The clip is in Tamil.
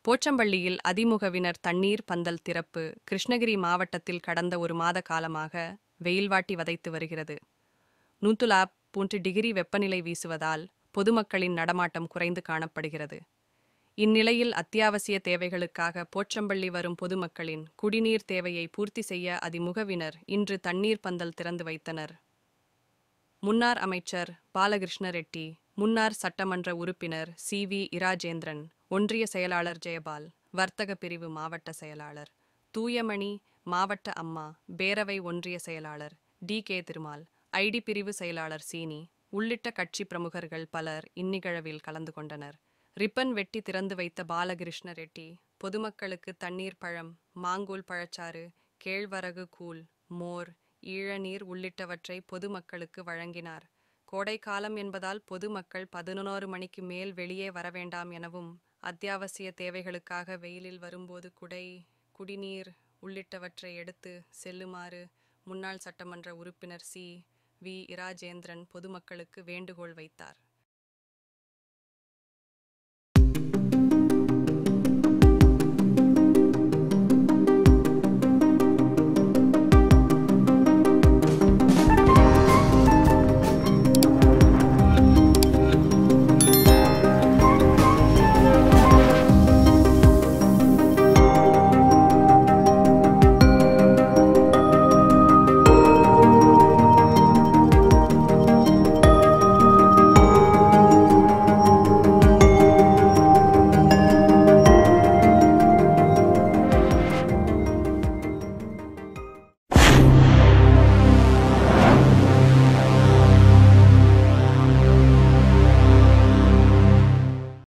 போச்சம்பள்ளியில் அதிமுகவினர் தண்ணீர் பந்தல் திறப்பு கிருஷ்ணகிரி மாவட்டத்தில் கடந்த ஒரு மாத காலமாக வெயில் வாட்டி வதைத்து வருகிறது நூத்துலாப் பூண்டு டிகிரி வெப்பநிலை வீசுவதால் பொதுமக்களின் நடமாட்டம் குறைந்து காணப்படுகிறது இந்நிலையில் அத்தியாவசிய தேவைகளுக்காக போச்சம்பள்ளி வரும் பொதுமக்களின் குடிநீர் தேவையை பூர்த்தி செய்ய அதிமுகவினர் இன்று தண்ணீர் பந்தல் திறந்து வைத்தனர் முன்னார் அமைச்சர் பாலகிருஷ்ண ரெட்டி முன்னார் சட்டமன்ற உறுப்பினர் சி வி இராஜேந்திரன் ஒன்றிய செயலாளர் ஜெயபால் வர்த்தக பிரிவு மாவட்ட செயலாளர் தூயமணி மாவட்ட அம்மா பேரவை ஒன்றிய செயலாளர் டி கே திருமால் ஐடி பிரிவு செயலாளர் சீனி உள்ளிட்ட கட்சி பிரமுகர்கள் பலர் இந்நிகழ்வில் கலந்து கொண்டனர் ரிப்பன் வெட்டி திறந்து வைத்த பாலகிருஷ்ண ரெட்டி பொதுமக்களுக்கு தண்ணீர் பழம் மாங்கூல் பழச்சாறு கேழ்வரகு கூழ் மோர் ஈழநீர் உள்ளிட்டவற்றை பொதுமக்களுக்கு வழங்கினார் கோடைக்காலம் என்பதால் பொதுமக்கள் பதினொரு மணிக்கு மேல் வெளியே வர வேண்டாம் எனவும் அத்தியாவசிய தேவைகளுக்காக வெயிலில் வரும்போது குடை குடிநீர் உள்ளிட்டவற்றை எடுத்து செல்லுமாறு முன்னாள் சட்டமன்ற உறுப்பினர் சி வி இராஜேந்திரன் பொதுமக்களுக்கு வேண்டுகோள் வைத்தார்